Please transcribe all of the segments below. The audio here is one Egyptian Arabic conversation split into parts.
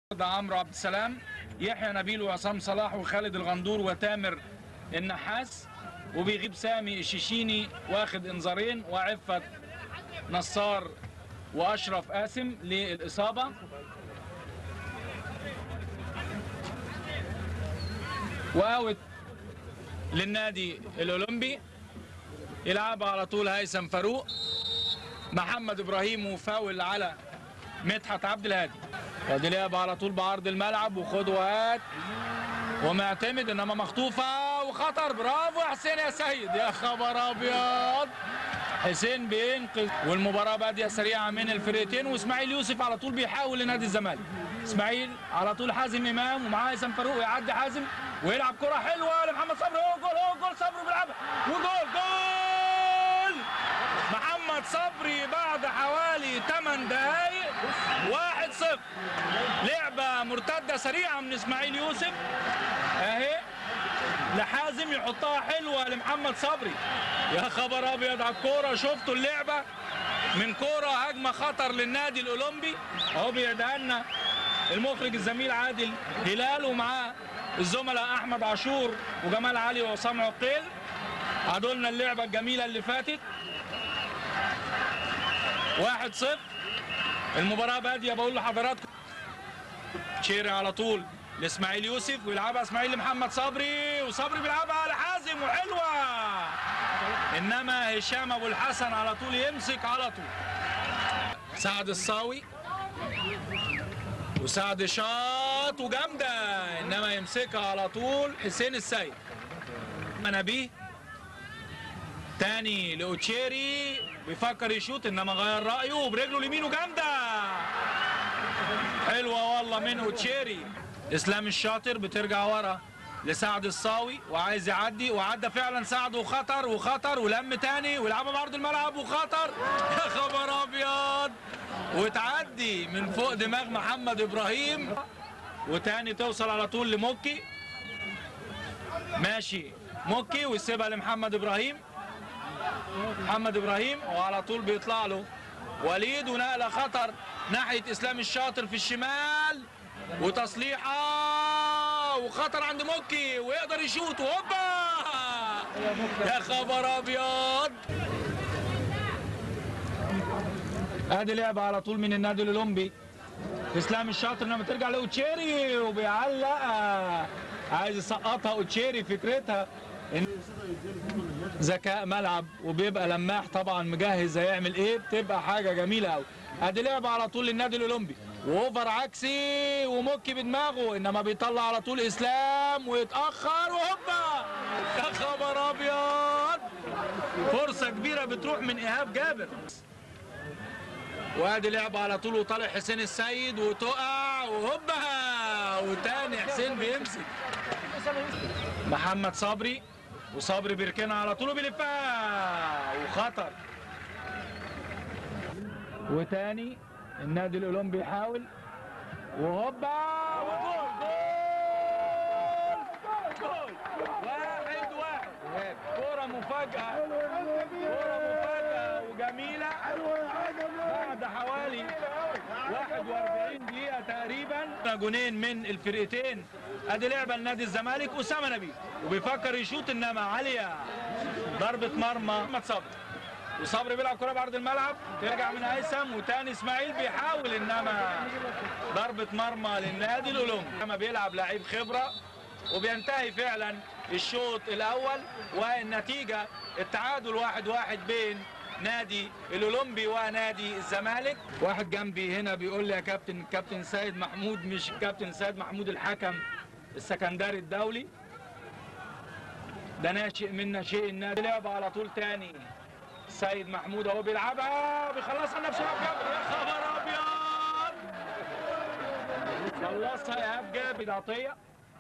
ده عمرو عبد السلام يحيى نبيل وعصام صلاح وخالد الغندور وتامر النحاس وبيغيب سامي الشيشيني واخد انذارين وعفت نصار واشرف قاسم للاصابه واوت للنادي الاولمبي يلعبها على طول هيثم فاروق محمد ابراهيم وفاول على مدحت عبد الهادي ادي لعبه على طول بعرض الملعب وخد وهات ومعتمد انما مخطوفه وخطر برافو يا حسين يا سيد يا خبر ابيض حسين بينقذ والمباراه باديه سريعه من الفرقتين واسماعيل يوسف على طول بيحاول لنادي الزمالك اسماعيل على طول حازم امام ومعاه هيثم فاروق يعدي حازم ويلعب كره حلوه لمحمد صبري هو جول هو جول صبري بيلعبها وجول جول محمد صبري بعد حوالي 8 دقائق 1-0 لعبه مرتده سريعه من اسماعيل يوسف اهي لحازم يحطها حلوه لمحمد صبري يا خبر ابيض على الكوره شفتوا اللعبه من كوره هجمه خطر للنادي الاولمبي اهو بيدعي لنا المخرج الزميل عادل هلال ومعاه الزملاء احمد عاشور وجمال علي وعصام عقيل عدوا لنا اللعبه الجميله اللي فاتت واحد صفر المباراة بادية بقول لحضراتكم تشيري على طول لاسماعيل يوسف ويلعبها اسماعيل لمحمد صبري وصبري بيلعبها لحازم وحلوة انما هشام ابو الحسن على طول يمسك على طول سعد الصاوي وسعد شاط وجامدة انما يمسكها على طول حسين السيد نبيه تاني لاوتشيري بيفكر يشوط انما غير رايه وبرجله اليمين وجامده حلوه والله من اوتشيري اسلام الشاطر بترجع ورا لسعد الصاوي وعايز يعدي وعدى فعلا سعد وخطر وخطر ولم تاني ويلعبها بعرض الملعب وخطر يا خبر ابيض وتعدي من فوق دماغ محمد ابراهيم وتاني توصل على طول لموكي ماشي موكي ويسيبها لمحمد ابراهيم محمد ابراهيم وعلى طول بيطلع له وليد ونقله خطر ناحيه اسلام الشاطر في الشمال وتصليحه وخطر عند موكي ويقدر يشوط وهوبا يا خبر ابيض ادي لعبه على طول من النادي الاولمبي اسلام الشاطر لما ترجع لاوتشيري وبيعلق عايز يسقطها اوتشيري فكرتها إن ذكاء ملعب وبيبقى لماح طبعا مجهز هيعمل ايه بتبقى حاجه جميله قوي ادي لعبه على طول للنادي الاولمبي واوفر عكسي ومكي بدماغه انما بيطلع على طول اسلام ويتاخر وهوبا يا خبر ابيض فرصه كبيره بتروح من ايهاب جابر وادي لعبه على طول وطالع حسين السيد وتقع وهوبا وتاني حسين بيمسك محمد صبري وصبري بيركنها على طول وبيلفها وخطر وتاني النادي الاولمبي يحاول وهوبا وجول جول جول واحد واحد كرة مفاجأة كرة مفاجأة وجميلة بعد حوالي 41 دقيقة تقريبا جونين من الفرقتين ادي لعبة لنادي الزمالك اسامة نبيل وبيفكر يشوط انما عالية ضربة مرمى محمد صبري وصبري بيلعب كرة بعرض الملعب ترجع من هيثم وتاني اسماعيل بيحاول انما ضربة مرمى للنادي الاولمبي لما بيلعب لعيب خبرة وبينتهي فعلا الشوط الاول والنتيجة التعادل واحد واحد بين نادي الاولمبي ونادي الزمالك واحد جنبي هنا بيقول لي يا كابتن كابتن سيد محمود مش كابتن سيد محمود الحكم السكندري الدولي ده ناشئ من ناشئ النادي لعبه على طول تاني سيد محمود اهو بيلعبها بيخلصها نفسه ايهاب جابر يا خبر ابيض خلصها ايهاب جابر عطيه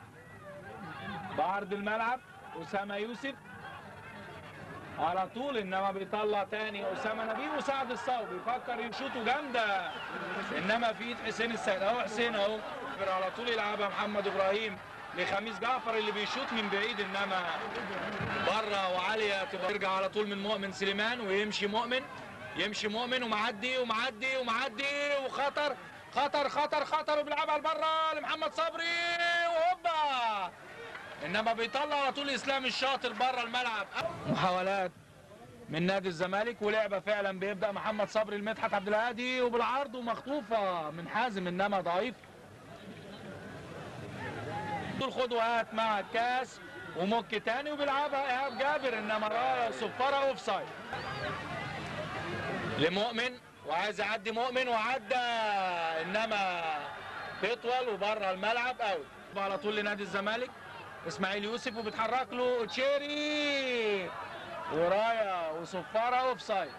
بعرض الملعب اسامه يوسف على طول انما بيطلع تاني اسامه نبيل وسعد الصاوي بيفكر يشوطه جامده انما في ايد حسين السيد اهو حسين اهو على طول يلعبها محمد ابراهيم لخميس جعفر اللي بيشوط من بعيد انما بره وعاليه تبقى ترجع على طول من مؤمن سليمان ويمشي مؤمن يمشي مؤمن ومعدي ومعدي ومعدي وخطر خطر خطر خطر وبيلعبها لبره لمحمد صبري وهوبا انما بيطلع على طول اسلام الشاطر بره الملعب محاولات من نادي الزمالك ولعبه فعلا بيبدا محمد صبري لمدحت عبد الهادي وبالعرض ومخطوفه من حازم انما ضعيف دول خد وهات مع الكاس ومك تاني وبيلعبها ايهاب جابر انما رايه صفاره اوف سايد لمؤمن وعايز يعدي مؤمن وعدى انما بيطول وبره الملعب اوت على طول لنادي الزمالك اسماعيل يوسف وبيتحرك له تشيري ورايا وصفاره اوف سايد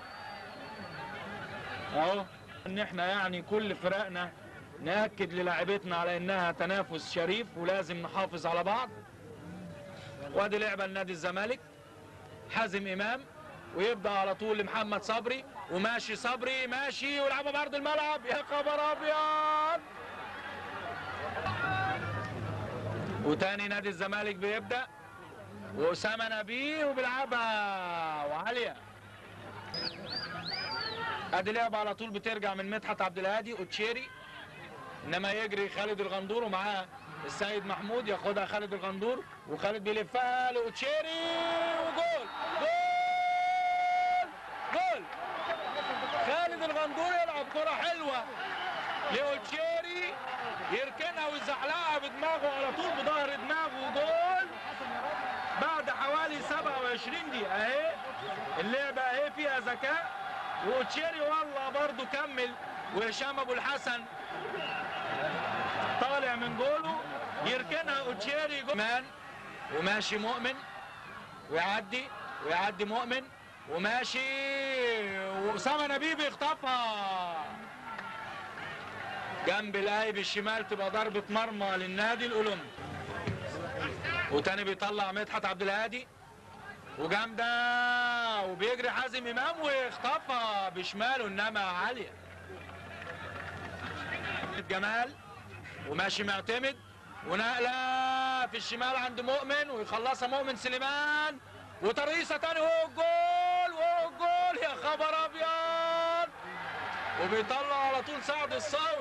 اهو ان احنا يعني كل فرقنا ناكد للاعبتنا على انها تنافس شريف ولازم نحافظ على بعض وادي لعبه لنادي الزمالك حازم امام ويبدا على طول لمحمد صبري وماشي صبري ماشي ويلعبها بعرض الملعب يا خبر ابيض وتاني نادي الزمالك بيبدا واسامه نبيه وبيلعبها وعاليه ادي لعبه على طول بترجع من مدحت عبد الهادي وتشيري انما يجري خالد الغندور ومعاه السيد محمود ياخدها خالد الغندور وخالد بيلفها لاوتشيري وجول جول جول خالد الغندور يلعب كرة حلوة لاوتشيري يركنها ويزحلقها بدماغه على طول بظهر دماغه جول بعد حوالي 27 دقيقة اهي اللعبة اهي فيها ذكاء واوتشيري والله برضو كمل وهشام ابو الحسن طالع من جوله يركنها اوتشيري مان وماشي مؤمن ويعدي ويعدي مؤمن وماشي واسامه نبيب يخطفها جنب القايب الشمال تبقى ضربه مرمى للنادي الاولمبي وتاني بيطلع مدحت عبد الهادي وجامده وبيجري حازم امام ويخطفها بشماله انما عاليه جمال وماشي معتمد ونقله في الشمال عند مؤمن ويخلصها مؤمن سليمان وترقيصه تاني وهو الجول وهو الجول يا خبر ابيض وبيطلع على طول سعد الصاوي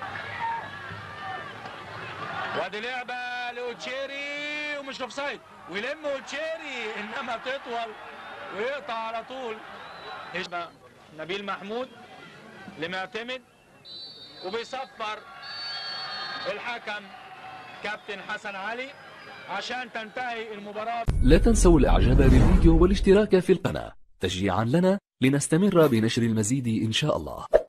وادي لعبه لاوتشيري ومش اوف سايد ويلم اوتشيري انما تطول ويقطع على طول نبيل محمود لمعتمد وبيصفر الحكم كابتن حسن علي عشان تنتهي المباراة لا تنسوا الاعجاب بالفيديو والاشتراك في القناة تشجيعا لنا لنستمر بنشر المزيد ان شاء الله